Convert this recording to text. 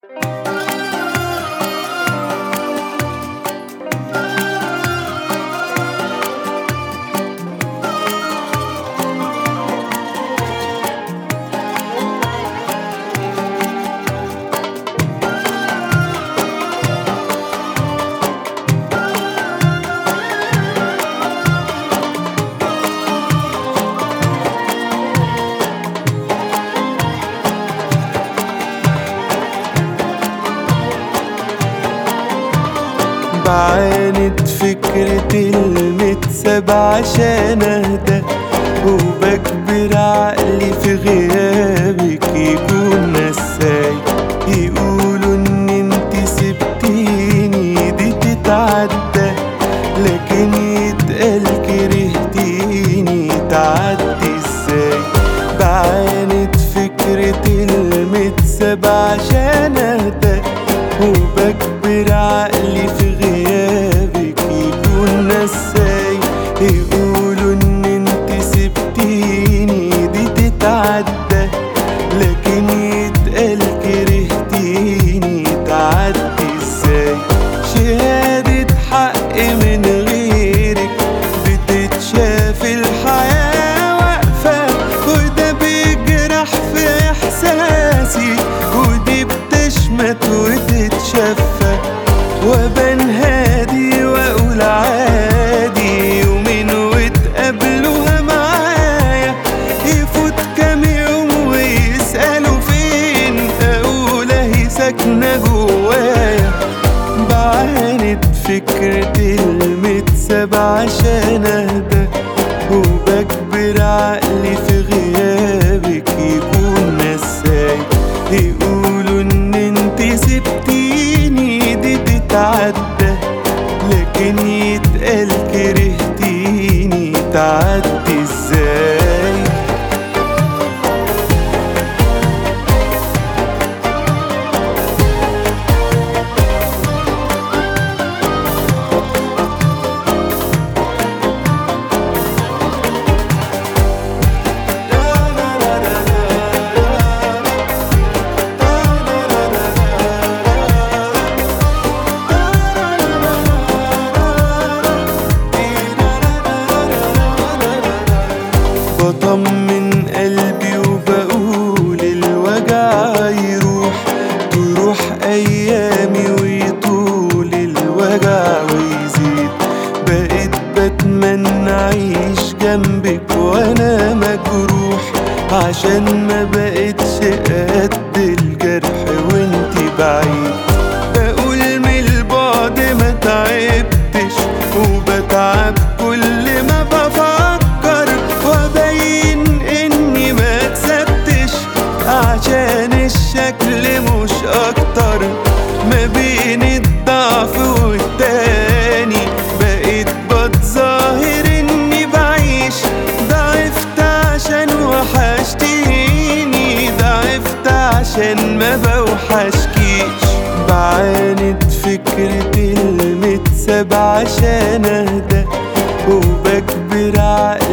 بعاند فكرة المتساب عشان اهدى وبكبر عقلي في غيابك يكون نساي يقولوا ان انت سبتيني دي تتعدى لكن يتقال كرهتيني تعدي ازاي بعاند فكرة المتساب عشان اهدى وبكبر عقلي في غيابك يكون نساي يقولوا ان انت سبتيني دي تتعدى لكن يتقال كرهتيني تعدي ازاي شهادة حق من غيرك بتتشاف الحياة واقفة وده بيجرح في احساسي ودي بتشمت وتتشفى وبان هادي واقول عادي يومين وتقابلوها معايا يفوت كام يوم ويسألوا فين اقول اهي ساكنة جوايا بعاند فكرة المتساب عشان اهدى وبكبر عقلي في غيابك يكون نساي يقولوا ان انت سبتيني دي تتعدى لكن يتقال كرهتيني تعدي ازاي بطمن قلبي وبقول الوجع يروح تروح ايامي ويطول الوجع ويزيد بقيت بتمنى اعيش جنبك وانا مجروح عشان ما بقتش قد الجرح وانتي بعيد بقول من البعد ما تعبتش وبتعب كل ما بفكر وابين اني ما كسبتش عشان الشكل مش اكتر ما بين الضعف والتاني بقيت بتظاهر اني بعيش ضعفت عشان وحشتيني ضعفت عشان ما بوحشكيش بعاند فكرة المتساب عشان اهدى وبكبر عقلي